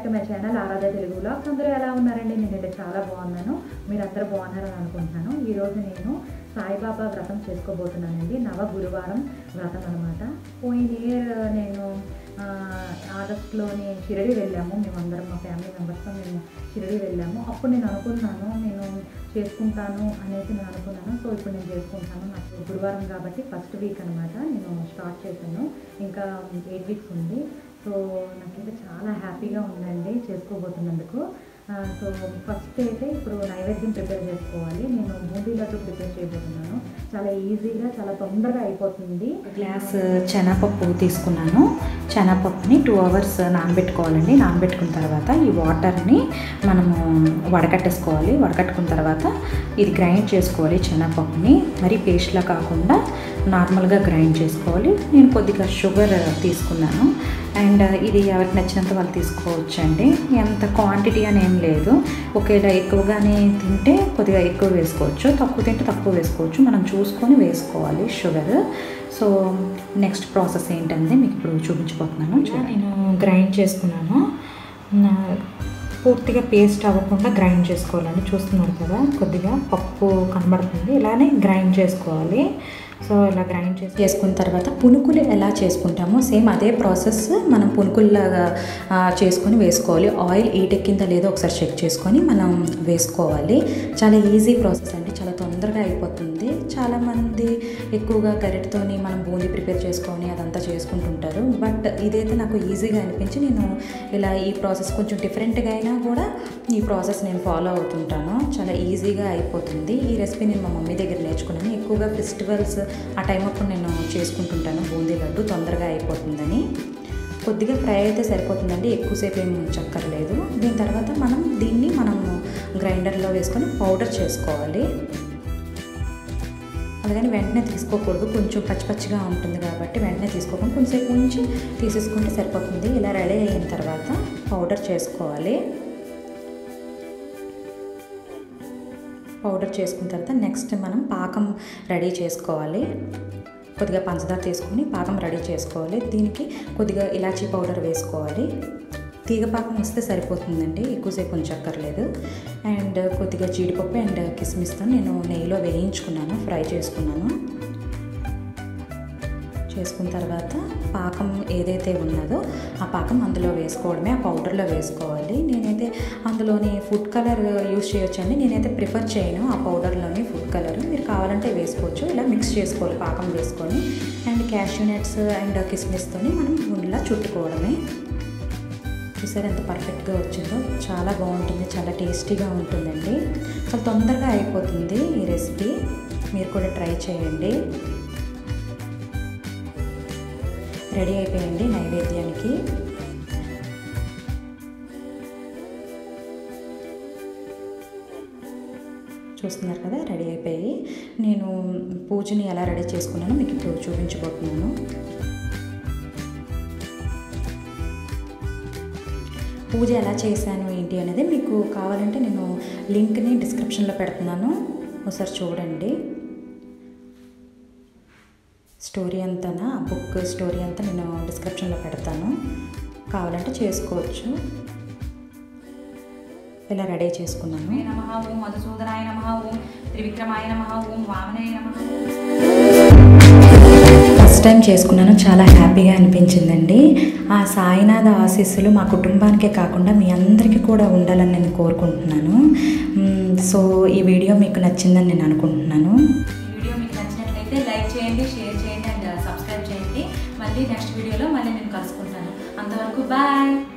to my channel Aradha Telugu vlogs అందరూ ఎలా ఉన్నారండి నేనైతే చాలా బాగున్నాను మీరు అందరూ బాగున్నారని అనుకుంటున్నాను ఈరోజు నేను సాయిబాబా వ్రతం చేసుకోబోతున్నానండి నవ గురువారం వ్రతం అనమాట పోయిన ఇయర్ నేను ఆ, ఆగస్టులోని షిరిడి వెళ్ళాము మేమందరం మా ఫ్యామిలీ మెంబర్స్తో మేము షిరిడి వెళ్ళాము అప్పుడు నేను అనుకున్నాను నేను చేసుకుంటాను అనేసి నేను అనుకున్నాను సో ఇప్పుడు నేను చేసుకుంటాను నాకు గురువారం కాబట్టి ఫస్ట్ వీక్ అనమాట నేను స్టార్ట్ చేశాను ఇంకా ఎయిట్ వీక్స్ ఉంది సో నాకైతే చాలా హ్యాపీగా ఉందండి చేసుకోబోతున్నందుకు ఆ, సో ఫస్ట్ అయితే ఇప్పుడు నైవేద్యం ప్రిపేర్ చేసుకోవాలి నేను బూందీ లడ్డు ప్రిపేర్ చేయబోతున్నాను చాలా ఈజీగా చాలా తొందరగా అయిపోతుంది గ్లాస్ శనగపప్పు తీసుకున్నాను శనగపప్పుని టూ అవర్స్ నానబెట్టుకోవాలండి నానబెట్టుకున్న తర్వాత ఈ వాటర్ని మనము వడకట్టేసుకోవాలి వడకట్టుకున్న తర్వాత ఇది గ్రైండ్ చేసుకోవాలి శనగపప్పుని మరి పేస్ట్లా కాకుండా నార్మల్గా గ్రైండ్ చేసుకోవాలి నేను కొద్దిగా షుగర్ తీసుకున్నాను అండ్ ఇది ఎవరికి నచ్చినంత వాళ్ళు తీసుకోవచ్చు అండి ఎంత క్వాంటిటీ అని ఏం లేదు ఒకవేళ ఎక్కువగానే తింటే కొద్దిగా ఎక్కువ వేసుకోవచ్చు తక్కువ తింటే తక్కువ వేసుకోవచ్చు మనం చూసుకొని వేసుకోవాలి షుగర్ సో నెక్స్ట్ ప్రాసెస్ ఏంటంటే మీకు ఇప్పుడు చూపించబోతున్నాను నేను గ్రైండ్ చేసుకున్నాను నా- పూర్తిగా పేస్ట్ అవ్వకుండా గ్రైండ్ చేసుకోవాలండి చూస్తున్నారు కదా కొద్దిగా పప్పు కనబడుతుంది ఇలానే గ్రైండ్ చేసుకోవాలి సో ఇలా గ్రైండ్ చేసి చేసుకున్న తర్వాత పునుకులు ఎలా చేసుకుంటామో సేమ్ అదే ప్రాసెస్ మనం పునుకుల్లాగా ఆ, చేసుకొని వేసుకోవాలి ఆయిల్ ఈటెక్కిందా లేదో ఒకసారి చెక్ చేసుకొని మనం వేసుకోవాలి చాలా ఈజీ ప్రాసెస్ అండి చాలా తొందరగా అయిపోతుంది చాలామంది ఎక్కువగా గరిటతోని మనం బూందీ ప్రిపేర్ చేసుకొని అదంతా చేసుకుంటుంటారు బట్ ఇదైతే నాకు ఈజీగా అనిపించి నేను ఇలా ఈ ప్రాసెస్ కొంచెం డిఫరెంట్గా అయినా కూడా ఈ ప్రాసెస్ నేను ఫాలో అవుతుంటాను చాలా ఈజీగా అయిపోతుంది ఈ రెసిపీ నేను మా మమ్మీ దగ్గర నేర్చుకున్నాను ఎక్కువగా ఫెస్టివల్స్ ఆ టైం అప్పుడు నేను చేసుకుంటుంటాను బూందీ లడ్డు తొందరగా అయిపోతుందని కొద్దిగా ఫ్రై అయితే సరిపోతుందండి ఎక్కువసేపు ఏమి ఉంచక్కర్లేదు దీని తర్వాత మనం దీన్ని మనం గ్రైండర్లో వేసుకొని పౌడర్ చేసుకోవాలి అలాగని వెంటనే తీసుకోకూడదు కొంచెం పచ్చి పచ్చిగా ఉంటుంది కాబట్టి వెంటనే తీసుకోకుండా కొంచెంసేపు ఉంచి తీసేసుకుంటే సరిపోతుంది ఇలా రెడీ అయిన తర్వాత పౌడర్ చేసుకోవాలి పౌడర్ చేసుకున్న తర్వాత నెక్స్ట్ మనం పాకం రెడీ చేసుకోవాలి కొద్దిగా పంచదార తీసుకొని పాకం రెడీ చేసుకోవాలి దీనికి కొద్దిగా ఇలాచీ పౌడర్ వేసుకోవాలి తీగ పాకం వస్తే సరిపోతుందండి ఎక్కువసేపు ఉంచక్కర్లేదు అండ్ కొద్దిగా జీడిపప్పు అండ్ కిస్మిస్తో నేను నెయ్యిలో వేయించుకున్నాను ఫ్రై చేసుకున్నాను చేసుకున్న తర్వాత పాకం ఏదైతే ఉన్నదో ఆ పాకం అందులో వేసుకోవడమే ఆ పౌడర్లో వేసుకోవాలి నేనైతే అందులోని ఫుడ్ కలర్ యూస్ చేయొచ్చండి నేనైతే ప్రిఫర్ చేయను ఆ పౌడర్లోని ఫుడ్ కలర్ మీరు కావాలంటే వేసుకోవచ్చు ఇలా మిక్స్ చేసుకోవాలి పాకం వేసుకొని అండ్ క్యాష్యూ నట్స్ అండ్ కిస్మిస్తోని మనం ఇలా చుట్టుకోవడమే చూసారు ఎంత పర్ఫెక్ట్గా వచ్చిందో చాలా బాగుంటుంది చాలా టేస్టీగా ఉంటుందండి చాలా తొందరగా అయిపోతుంది ఈ రెసిపీ మీరు కూడా ట్రై చేయండి రెడీ అయిపోయింది నైవేద్యానికి చూస్తున్నారు కదా రెడీ అయిపోయి నేను పూజని ఎలా రెడీ చేసుకున్నానో మీకు ఇప్పుడు చూపించబోతున్నాను పూజ ఎలా చేశాను ఏంటి అనేది మీకు కావాలంటే నేను లింక్ని డిస్క్రిప్షన్లో పెడుతున్నాను ఒకసారి చూడండి స్టోరీ అంతా ఆ బుక్ స్టోరీ అంతా నేను డిస్క్రిప్షన్లో పెడతాను కావాలంటే చేసుకోవచ్చు ఇలా రెడీ చేసుకున్నాను నమ ఓం మధుసూదనాయ నమ ఓం త్రివిక్రమాయ నమ ఓం వామనాయ నమ ఫస్ట్ టైం చేసుకున్నాను చాలా హ్యాపీగా అనిపించిందండి ఆ సాయినాథ ఆశీస్సులు మా కుటుంబానికే కాకుండా మీ అందరికీ కూడా ఉండాలని నేను కోరుకుంటున్నాను మ్, సో ఈ వీడియో మీకు నచ్చిందని నేను అనుకుంటున్నాను ఈ వీడియో మీకు నచ్చినట్లయితే లైక్ చేయండి షేర్ చేయండి అండ్ సబ్స్క్రైబ్ చేయండి మళ్ళీ నెక్స్ట్ వీడియోలో మళ్ళీ నేను కలుసుకుంటాను అంతవరకు బాయ్